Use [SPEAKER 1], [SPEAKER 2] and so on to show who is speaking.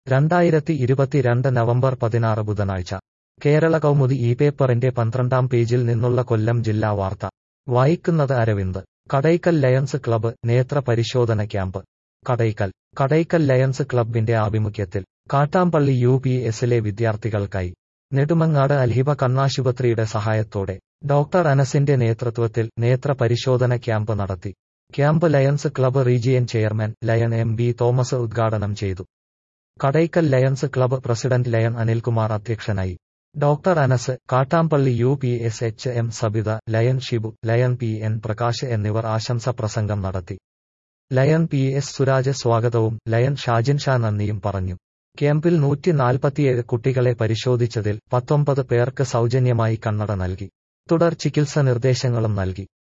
[SPEAKER 1] രണ്ടായിരത്തി ഇരുപത്തിരണ്ട് നവംബർ പതിനാറ് ബുധനാഴ്ച കേരള കൗമുദി ഈ പേപ്പറിന്റെ പന്ത്രണ്ടാം പേജിൽ നിന്നുള്ള കൊല്ലം ജില്ലാ വാർത്ത വായിക്കുന്നത് അരവിന്ദ് കടയ്ക്കൽ ലയൺസ് ക്ലബ്ബ് നേത്ര പരിശോധന ക്യാമ്പ് കടയ്ക്കൽ കടയ്ക്കൽ ലയൺസ് ക്ലബ്ബിന്റെ ആഭിമുഖ്യത്തിൽ കാട്ടാമ്പള്ളി യു പി എസിലെ വിദ്യാർത്ഥികൾക്കായി നെടുമങ്ങാട് അൽഹിബ കണ്ണാശുപത്രിയുടെ സഹായത്തോടെ ഡോക്ടർ അനസിന്റെ നേതൃത്വത്തിൽ നേത്ര പരിശോധന ക്യാമ്പ് നടത്തി camp lions club region chairman lion M B Thomas ഉദ്ഘാടനം ചെയ്തു Kadakkal lions club president lion Anilkumar അധ്യക്ഷനായി doctor Anas Kattampally U P S H M Sabitha lion Shibu lion P N Prakash എന്നിവർ ആശംസ പ്രസംഗം നടത്തി ലയൺ പി എസ് സുരാജ് സ്വാഗതവും ലയൺ ഷാജിൻ ഷാ നന്ദിയും പറഞ്ഞു ക്യാമ്പിൽ നൂറ്റി നാൽപ്പത്തിയേഴ് കുട്ടികളെ പരിശോധിച്ചതിൽ പത്തൊമ്പത് പേർക്ക് സൗജന്യമായി കണ്ണട നൽകി തുടർ ചികിത്സ നിർദ്ദേശങ്ങളും നൽകി